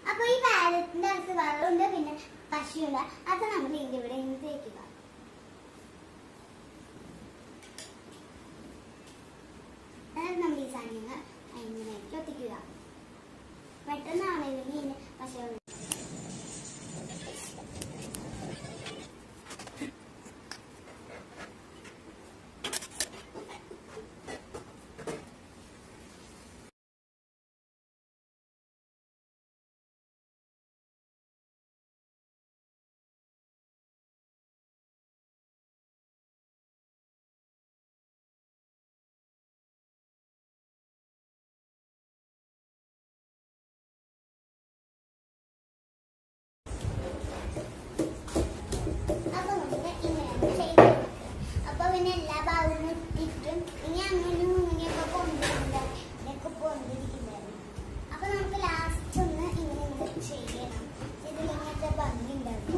അപ്പൊ ഈ പാലത്തിന്റെ അടുത്ത് വെള്ളമുണ്ട് പിന്നെ പശയുണ്ട് അത് നമ്മൾ ഇതിന്റെ ഇവിടെ ഇങ്ങനെ തേക്കുക എന്നിട്ട് നമ്മൾ ഈ സാധനങ്ങൾ ഇങ്ങനെയൊക്കെ ഒത്തിക്കുക പെട്ടെന്നാണെങ്കിൽ ഇതിന് പശ അപ്പൊ നമുക്ക് ഇങ്ങനെയാണ് ചെയ്ത് അപ്പൊ പിന്നെ എല്ലാ ഭാഗവും ഇട്ടും ഇനി അങ്ങനെയും ഇങ്ങനെയൊക്കെ കൊണ്ടുവരുന്നുണ്ട് ഇതൊക്കെ കൊണ്ടിരിക്കുന്നുണ്ടായിരുന്നു അപ്പൊ നമുക്ക് ലാസ്റ്റ് ഒന്ന് ഇങ്ങനെ ഒന്ന് ചെയ്യണം ഇതിൽ ഇങ്ങനത്തെ ഭംഗി ഉണ്ടാവും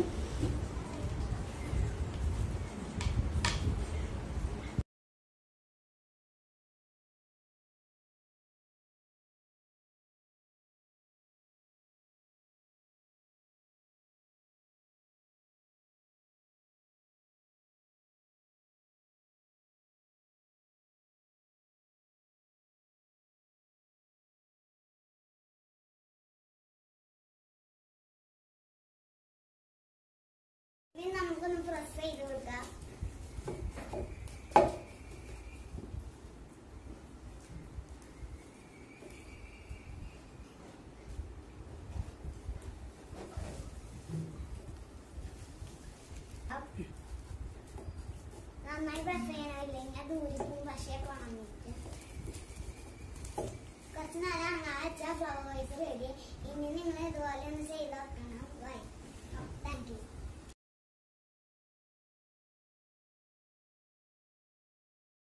ഇനി നമുക്കൊന്ന് പ്രസ് ചെയ്ത് കൊടുക്കാം അപ്പ്. നന്നായി പ്രസ് ചെയ്യണമില്ലെങ്കിൽ അത് ഊരിപ്പും പശയൊക്കെ ഉണങ്ങിയിട്ട് കുറച്ച് നേരം അങ്ങനെ വെച്ചാൽ ഫ്ലവർ വൈസ് റെഡി ഇനി